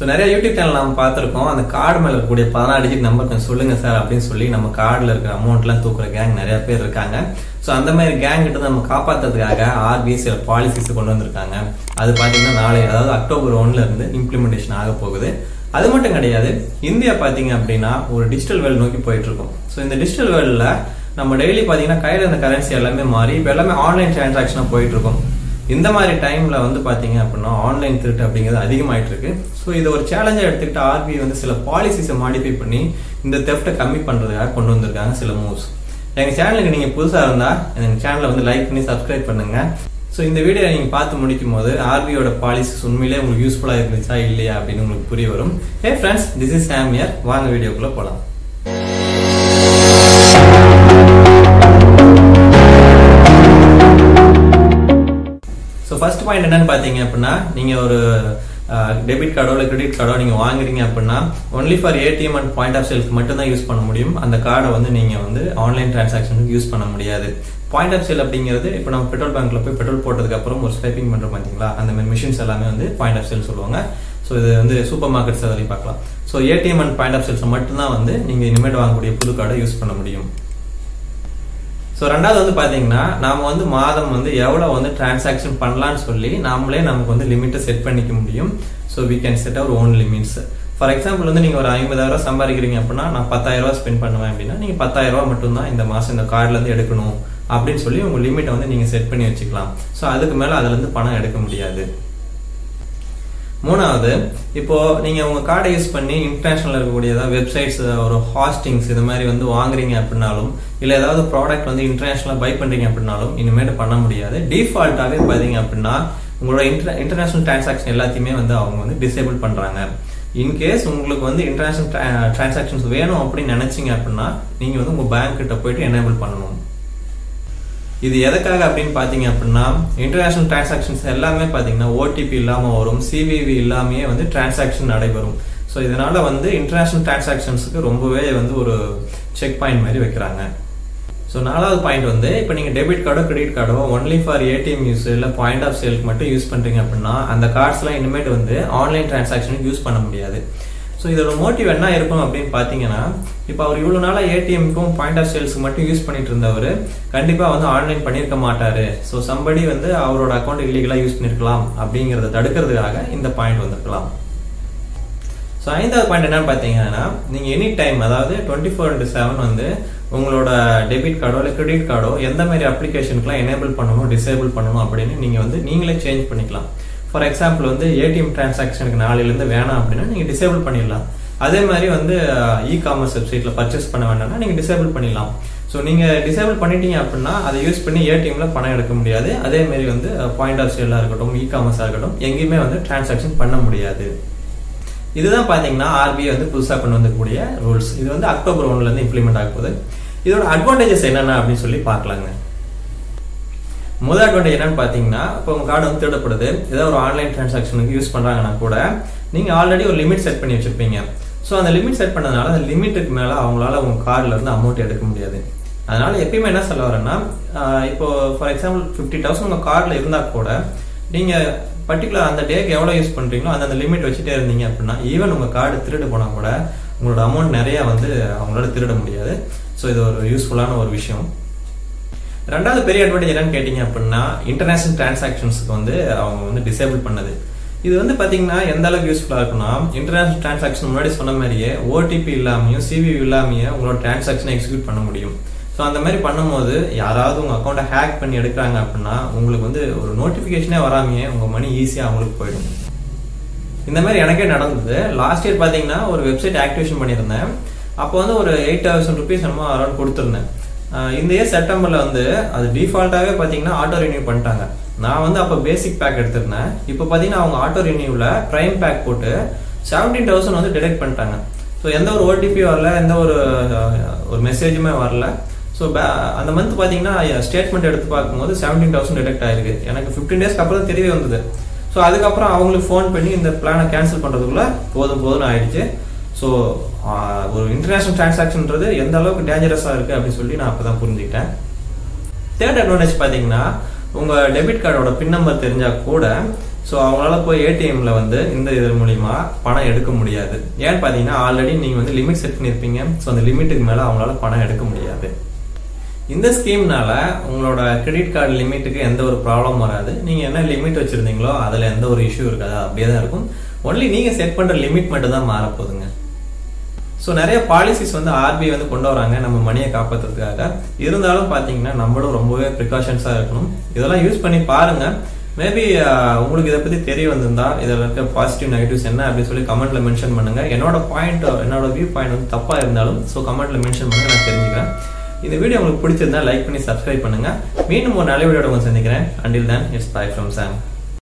so நிறைய YouTube channel நம்ம பார்த்துருக்கோம் அந்த கார்டு மேல இருக்கக்கூடிய பதினாறு டிஜிட் நம்பர் கொஞ்சம் சொல்லுங்க சார் அப்படின்னு சொல்லி நம்ம கார்டுல இருக்கிற அமௌண்ட்லாம் தூக்குற கேங் நிறைய பேர் இருக்காங்க ஸோ அந்த மாதிரி கேங் கிட்ட நம்ம காப்பாத்துறதுக்காக ஆர்பிஐ சில பாலிசிஸ் கொண்டு வந்திருக்காங்க அது பார்த்தீங்கன்னா நாளை அதாவது அக்டோபர் ஒன்ல இருந்து இம்ப்ளிமெண்டேஷன் ஆக போகுது அது மட்டும் கிடையாது இந்தியா பார்த்தீங்க அப்படின்னா ஒரு டிஜிட்டல் வேர்ல்டு நோக்கி போயிட்டு இருக்கோம் ஸோ இந்த டிஜிட்டல் வேர்ல்டில் நம்ம டெய்லி பார்த்தீங்கன்னா கையில் இருந்த கரன்சி எல்லாமே மாறி இப்போ எல்லாமே ஆன்லைன் டிரான்சாக்ஷனாக போயிட்டு இருக்கோம் இந்த மாதிரி டைம்ல வந்து பாத்தீங்க அப்படின்னா ஆன்லைன் திருட்டு அப்படிங்கிறது அதிகமாயிட்டு இருக்கு ஸோ இது ஒரு சேலஞ்சா எடுத்துக்கிட்டு ஆர்பிஐ வந்து சில பாலிசிஸை மாடிஃபை பண்ணி இந்த தெஃப்ட்டை கம்மி பண்றதுக்காக கொண்டு வந்திருக்காங்க சில மூவ்ஸ் எங்க சேனலுக்கு நீங்க புதுசா இருந்தா எங்க சேனலை வந்து லைக் பண்ணி சப்ஸ்கிரைப் பண்ணுங்க ஸோ இந்த வீடியோ நீங்க பார்த்து முடிக்கும் போது ஆர்பிஐயோட பாலிசிஸ் உண்மையிலே உங்களுக்கு யூஸ்ஃபுல்லா இருந்துச்சா இல்லையா அப்படின்னு உங்களுக்கு புரிய வரும் ஹே ஃப்ரெண்ட்ஸ் திஸ் இஸ் சாமியர் வாங்க வீடியோக்குள்ள போலாம் ஸோ ஃபர்ஸ்ட் பாயிண்ட் என்னன்னு பார்த்தீங்க அப்படின்னா நீங்க ஒரு டெபிட் கார்டோ இல்லை கிரெடிட் கார்டோ நீங்க வாங்குறீங்க அப்படின்னா only for ATM and point of சேல்க்கு மட்டும் தான் யூஸ் பண்ண முடியும் அந்த கார்டை வந்து நீங்க வந்து ஆன்லைன் டிரான்சாக்ஷனுக்கு யூஸ் பண்ண முடியாது பாயிண்ட் ஆஃப் சேல் அப்படிங்கிறது இப்போ நம்ம பெட்ரோல் பேங்க்ல போய் பெட்ரோல் போட்டதுக்கு அப்புறம் ஒரு ஸ்வைப்பிங் பண்றோம் பார்த்தீங்களா அந்த மாதிரி மிஷின்ஸ் எல்லாமே வந்து பாயிண்ட் ஆஃப் சேல் சொல்லுவாங்க ஸோ இது வந்து சூப்பர் மார்க்கெட்ஸ் அதிலையும் பார்க்கலாம் so ATM and point of sales மட்டும்தான் வந்து நீங்க இனிமேட் வாங்கக்கூடிய புது கார்டை யூஸ் பண்ண முடியும் ஸோ ரெண்டாவது வந்து பார்த்தீங்கன்னா நாம வந்து மாதம் வந்து எவ்வளோ வந்து டிரான்சாக்ஷன் பண்ணலாம்னு சொல்லி நாமளே நமக்கு வந்து லிமிட்டை செட் பண்ணிக்க முடியும் so we can set our own limits for example வந்து நீங்கள் ஒரு ஐம்பதாயிரம் ரூபாய் சம்பாதிக்கிறீங்க அப்படின்னா நான் பத்தாயிரம் ரூபாய் ஸ்பெண்ட் பண்ணுவேன் அப்படின்னா நீங்கள் பத்தாயிரம் ரூபாய் மட்டும்தான் இந்த மாதம் இந்த கார்டுலேருந்து எடுக்கணும் அப்படின்னு சொல்லி உங்கள் லிமிட்டை வந்து நீங்கள் செட் பண்ணி வச்சுக்கலாம் ஸோ அதுக்கு மேலே அதுலேருந்து பணம் எடுக்க முடியாது மூணாவது இப்போ நீங்க உங்க கார்டை யூஸ் பண்ணி இன்டர்நேஷனல் இருக்கக்கூடிய ஏதாவது வெப்சைட்ஸ் ஒரு ஹாஸ்டிங்ஸ் இது மாதிரி வந்து வாங்குறீங்க அப்படின்னாலும் இல்ல ஏதாவது ப்ராடக்ட் வந்து இன்டர்நேஷனலா பை பண்றீங்க அப்படின்னாலும் இனிமேட்டு பண்ண முடியாது டிஃபால்ட்டாவே பாத்தீங்க அப்படின்னா உங்களோட இன்டர் இன்டர்நேஷனல் டிரான்சாக்ஷன் எல்லாத்தையுமே வந்து அவங்க வந்து டிசேபிள் பண்றாங்க இன்கேஸ் உங்களுக்கு வந்து இன்டர்நேஷனல் டிரான்சாக்ஷன்ஸ் வேணும் அப்படின்னு நினைச்சீங்க அப்படின்னா நீங்க வந்து உங்க பேங்க் கிட்ட போயிட்டு எனேபிள் பண்ணணும் இது எதுக்காக அப்படின்னு பாத்தீங்க அப்படின்னா இன்டர்நேஷனல் டிரான்சாக்ஷன்ஸ் எல்லாமே பாத்தீங்கன்னா ஓடிபி இல்லாம வரும் சிவிவி இல்லாமயே வந்து டிரான்சாக்ஷன் நடைபெறும் ஸோ இதனால வந்து இன்டர்நேஷனல் டிரான்சாக்ஷன்ஸுக்கு ரொம்பவே வந்து ஒரு செக் பாயிண்ட் மாதிரி வைக்கிறாங்க ஸோ நாலாவது பாயிண்ட் வந்து இப்போ நீங்கள் டெபிட் கார்டோ கிரெடிட் கார்டோ ஒன்லி ஃபார் ஏடிஎம் யூஸ் இல்லை பாயிண்ட் ஆஃப் சேலுக்கு மட்டும் யூஸ் பண்ணுறீங்க அப்படின்னா அந்த கார்ட்ஸ்லாம் இனிமேட் வந்து ஆன்லைன் டிரான்சாக்ஷனுக்கு யூஸ் பண்ண முடியாது ஸோ இதோட மோட்டிவ் என்ன இருக்கும் அப்படின்னு பார்த்தீங்கன்னா இப்போ அவர் இவ்வளோ நாளாக ஏடிஎம்க்கும் பாயிண்ட் ஆஃப் சேல்ஸ்க்கு மட்டும் யூஸ் பண்ணிட்டு இருந்தவர் கண்டிப்பாக வந்து ஆன்லைன் பண்ணியிருக்க மாட்டாரு ஸோ சம்படி வந்து அவரோட அக்கௌண்ட் இல்லீகலாக யூஸ் பண்ணியிருக்கலாம் அப்படிங்கிறத தடுக்கிறதுக்காக இந்த பாயிண்ட் வந்திருக்கலாம் ஸோ ஐந்தாவது பாயிண்ட் என்னன்னு பார்த்தீங்கன்னா நீங்கள் எனி டைம் அதாவது டுவெண்ட்டி ஃபோர் இன்ட்டு செவன் வந்து உங்களோட டெபிட் கார்டோ இல்லை கிரெடிட் கார்டோ எந்த மாதிரி அப்ளிகேஷனுக்குலாம் எனேபிள் பண்ணணும் டிசேபிள் பண்ணணும் அப்படின்னு நீங்கள் வந்து நீங்களே சேஞ்ச் பண்ணிக்கலாம் ஃபார் எக்ஸாம்பிள் வந்து ஏடிஎம் டிரான்சாக்ஷனுக்கு நாளையிலேருந்து வேணாம் அப்படின்னா நீங்கள் டிசேபிள் பண்ணிடலாம் அதே மாதிரி வந்து இ காமர்ஸ் வெப்சைட்டில் பர்ச்சேஸ் பண்ண வேண்டாம்னா நீங்கள் டிசேபிள் பண்ணிடலாம் ஸோ நீங்கள் டிசேபிள் பண்ணிட்டீங்க அப்படின்னா அதை யூஸ் பண்ணி ஏடிஎம்ல பணம் எடுக்க முடியாது அதே மாதிரி வந்து பாயிண்ட் ஆஃப் சேலாக இருக்கட்டும் இ காமர்ஸாக இருக்கட்டும் எங்கேயுமே வந்து டிரான்சாக்ஷன் பண்ண முடியாது இதுதான் பார்த்தீங்கன்னா ஆர்பிஐ வந்து புதுசாக கொண்டு வந்திருக்கக்கூடிய ரூல்ஸ் இது வந்து அக்டோபர் ஒன்லேருந்து இம்ப்ளிமெண்ட் ஆக போகுது இதோட அட்வான்டேஜஸ் என்னென்ன அப்படின்னு சொல்லி பார்க்கலாங்க முதல் அட்வான்டேஜ் என்னன்னு பார்த்தீங்கன்னா இப்போ உங்கள் கார்டு வந்து தேடப்படுது ஏதாவது ஒரு ஆன்லைன் டிரான்சாக்ஷனுக்கு யூஸ் பண்ணுறாங்கன்னா கூட நீங்கள் ஆல்ரெடி ஒரு லிமிட் செட் பண்ணி வச்சிருப்பீங்க ஸோ அந்த லிமிட் செட் பண்ணதுனால அந்த லிமிட்டுக்கு மேலே அவங்களால உங்கள் கார்டில் இருந்து அமௌண்ட் எடுக்க முடியாது அதனால எப்பயுமே என்ன சொல்ல வரேன்னா இப்போ ஃபார் எக்ஸாம்பிள் ஃபிஃப்டி தௌசண்ட் உங்கள் கார்டில் இருந்தால் கூட நீங்கள் பர்டிகுலர் அந்த டேக்கு எவ்வளோ யூஸ் பண்ணுறீங்களோ அந்த அந்த லிமிட் வச்சுட்டே இருந்தீங்க அப்படின்னா ஈவன் உங்கள் கார்டு திருடு போனால் கூட உங்களோட அமௌண்ட் நிறைய வந்து அவங்களால திருட முடியாது ஸோ இது ஒரு யூஸ்ஃபுல்லான ஒரு விஷயம் ரெண்டாவது பெரிய அட்வான்டேஜ் என்னன்னு கேட்டீங்க அப்படின்னா இன்டர்நேஷனல் டிரான்சாக்ஷன்ஸ்க்கு வந்து அவங்க வந்து டிசேபிள் பண்ணது இது வந்து பாத்தீங்கன்னா எந்த அளவுக்கு யூஸ்ஃபுல்லா இருக்குன்னா இன்டர்நேஷனல் டிரான்சாக்ஷன் முன்னாடி சொன்ன மாதிரியே ஓடிபி இல்லாமையும் சிவி இல்லாமையே உங்களோட டிரான்சாக்ஷனை எக்ஸிக்யூட் பண்ண முடியும் ஸோ அந்த மாதிரி பண்ணும்போது யாராவது உங்க அக்கௌண்ட்டை ஹேக் பண்ணி எடுக்கிறாங்க அப்படின்னா உங்களுக்கு வந்து ஒரு நோட்டிபிகேஷனே வராமையே உங்க மணி ஈஸியா அவங்களுக்கு போயிடும் இந்த மாதிரி எனக்கே நடந்தது லாஸ்ட் இயர் பாத்தீங்கன்னா ஒரு வெப்சைட் ஆக்டிவேஷன் பண்ணியிருந்தேன் அப்போ வந்து ஒரு எயிட் தௌசண்ட் ருபீஸ் என்னமோ அரௌண்ட் கொடுத்துருந்தேன் இந்த இயர் செப்டம்பர்ல வந்து அது டிஃபால்ட்டாவே பாத்தீங்கன்னா ஆட்டோ ரினியூ பண்ணிட்டாங்க நான் வந்து அப்போ பேசிக் பேக் எடுத்திருந்தேன் இப்போ பார்த்தீங்கன்னா அவங்க ஆட்டோ ரினியூவில் ப்ரைம் பேக் போட்டு செவன்டீன் தௌசண்ட் வந்து டிடெக்ட் பண்ணிட்டாங்க ஸோ எந்த ஒரு ஓடிபி வரல எந்த ஒரு ஒரு மெசேஜுமே வரல ஸோ அந்த மந்த் பார்த்தீங்கன்னா ஸ்டேட்மெண்ட் எடுத்து பார்க்கும்போது செவன்டீன் தௌசண்ட் டிடெக்ட் ஆயிருக்கு எனக்கு ஃபிஃப்டீன் டேஸ்க்கு அப்புறம் தெரிய வந்தது ஸோ அதுக்கப்புறம் அவங்களுக்கு ஃபோன் பண்ணி இந்த பிளானை கேன்சல் பண்ணுறதுக்குள்ள போதும் போதும்னு ஆயிடுச்சு ஸோ ஒரு இன்டர்நேஷனல் டிரான்சாக்ஷன்ன்றது எந்த அளவுக்கு டேஞ்சரஸாக இருக்குது அப்படின்னு சொல்லி நான் அப்போ தான் புரிஞ்சுக்கிட்டேன் தேர்ட் அட்வான்டேஜ் பார்த்தீங்கன்னா உங்க டெபிட் கார்டோட பின் நம்பர் தெரிஞ்சா கூட ஸோ அவங்களால போய் ஏடிஎம்ல வந்து இந்த இது மூலியமா பணம் எடுக்க முடியாது ஏன்னு பார்த்தீங்கன்னா ஆல்ரெடி நீங்க வந்து லிமிட் செட் பண்ணியிருப்பீங்க ஸோ அந்த லிமிட்டுக்கு மேல அவங்களால பணம் எடுக்க முடியாது இந்த ஸ்கீம்னால உங்களோட கிரெடிட் கார்டு லிமிட்டுக்கு எந்த ஒரு ப்ராப்ளம் வராது நீங்க என்ன லிமிட் வச்சிருந்தீங்களோ அதுல எந்த ஒரு இஷ்யூ இருக்காது அப்படியே தான் இருக்கும் ஒன்லி நீங்க செட் பண்ற லிமிட் மட்டும் தான் மாற போகுதுங்க ஸோ நிறைய பாலிசிஸ் வந்து ஆர்பிஐ வந்து கொண்டு வராங்க நம்ம மணியை காப்பாற்றுறதுக்காக இருந்தாலும் பார்த்தீங்கன்னா நம்மளும் ரொம்பவே ப்ரிகாஷன்ஸாக இருக்கணும் இதெல்லாம் யூஸ் பண்ணி பாருங்க மேபி உங்களுக்கு இதை பற்றி தெரிய வந்திருந்தா இதில் இருக்க பாசிட்டிவ் நெகட்டிவ்ஸ் என்ன அப்படின்னு சொல்லி கமெண்ட்ல மென்ஷன் பண்ணுங்க என்னோட பாயிண்ட் என்னோட வியூ பாயிண்ட் வந்து தப்பாக இருந்தாலும் ஸோ கமெண்ட்ல மென்ஷன் பண்ணுங்க நான் தெரிஞ்சுக்கிறேன் இந்த வீடியோ உங்களுக்கு பிடிச்சிருந்தா லைக் பண்ணி சப்ஸ்கிரைப் பண்ணுங்க மீண்டும் ஒரு நல்ல வீடியோட உங்களை சந்திக்கிறேன் அண்டில் தான் இட்ஸ் பை ஃப்ரம் சாம்